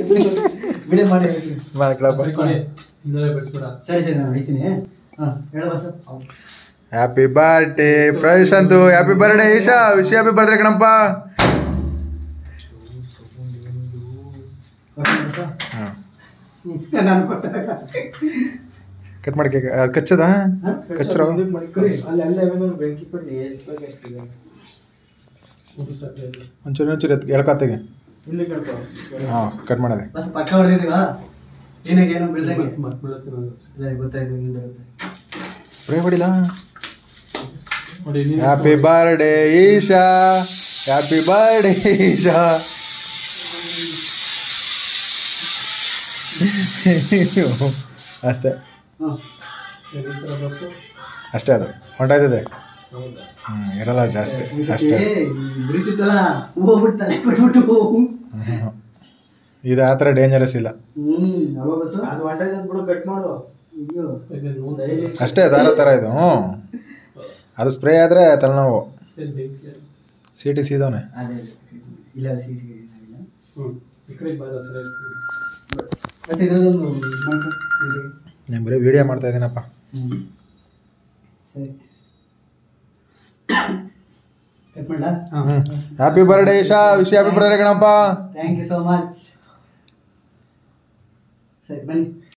Video ಮಾಡಿ ಮಾಡ್ಕೊಳಪ್ಪ ಇಂದಲೇ ಬಿಡಿಸ್ಬೇಡ ಸರಿ ಸರಿ ನಾನು ಹೊಡಿತೀನಿ ಹಾಂ ಹೇಳ ಬಸ್ happy birthday Prashanth happy birthday Isha wish happy birthday ಕಣಪ್ಪ ಹಾಂ ನಾನು ಕೊಡ್ತೇನೆ ಕಟ್ ಮಾಡಿ ಕೇಕ್ ಕಚ್ಚದ ಕಚ್ಚರೋ ಅಲ್ಲಿ ಅಲ್ಲೇ ಬೆಂಕಿ ಪಟ್ಟಿ ಎಷ್ಟು ಬೇಕು ಎಷ್ಟಿದೆ ಒಂಚೂರು ಒಂಚೂರು ಎತ್ ಎಳ್ಕೊತ್ತಿಗೆ ಇಲ್ಲಿ ಕೇಳ್ಕೊ ಹಾಂ ಕಟ್ ಮಾಡೋದೆ ಬಸ್ ಪಕ್ಕ ಹೊಡೆದಿದ್ದೀವಾ ಏನಾಗ ಏನೋ ಬಿಡ್ದಂಗೆ ಮತ್ತೆ ಬೀಳುತ್ತೆ ನಾನು. ಇಲ್ಲ ಗೊತ್ತಾಯ್ತು ಹಿಂದೆ ಬರುತ್ತೆ. ಸ್ಪ್ರೇ ಹೊಡಿಲ್ಲ ನೋಡಿ ನೀನು happy birthday Isha happy birthday Isha ಅಷ್ಟೇ ಹಾಂ ಈ ಥರ ಬರ್ತು ಅಷ್ಟೇ ಅದು ಹೊಂಟಾಯ್ತದೆ ಹೌದಾ ಹ್ಞೂ ಇರಲ್ಲ ಜಾಸ್ತಿ ಅಷ್ಟೇ ಬರೀತಿತ್ತಲ್ಲ ಹೋಗ್ಬಿಟ್ಟು ತಲೆ ಕೊಟ್ಬಿಟ್ಟು ಹ್ಮ್. ಇದು ಆ ಥರ ಡೇಂಜರಸ್ ಇಲ್ಲ ಹ್ಮ್ ಅವ ಬಸ್ಸು ಅದು ಹೊಂಟೈತೆ ಬಿಡು ಕಟ್ ಮಾಡು ಅಯ್ಯೋ ಇದನ್ನ ನೋಡಿ. ಡೈಲಿ ಅಷ್ಟೇ ದಾರ ಥರ ಇದು ಹ್ಞೂ ಅದು ಸ್ಪ್ರೇ ಆದರೆ ತಲೆನೋವು ಏನ್ ಬೆಂಕಿ? ಸೀಟಿ ಸೀದವನೆ ಅದೇ ಇಲ್ಲ ಸೀಟ್ ಇಲ್ಲ ಹ್ಮ್ ಈ ಕಡೆ ಬಾರ ಸರಿ ಬಸ್ ಇದ್ರದ್ದೊಂದು ಮಾಡ್ಕೊ ಇಲ್ಲಿ. ನಾನು ಬರೀ ವಿಡಿಯೋ ಮಾಡ್ತಾ ಇದ್ದೀನಪ್ಪ ಹ್ಮ್ ಸರಿ ಕಟ್ ಮಾಡ್ಲಾ ಹ್ಞೂ happy birthday Isha wish happy birthday ಕಣಪ್ಪ ಥ್ಯಾಂಕ್ ಯು ಸೋ ಮಚ್ ಸರಿ ಬನ್ನಿ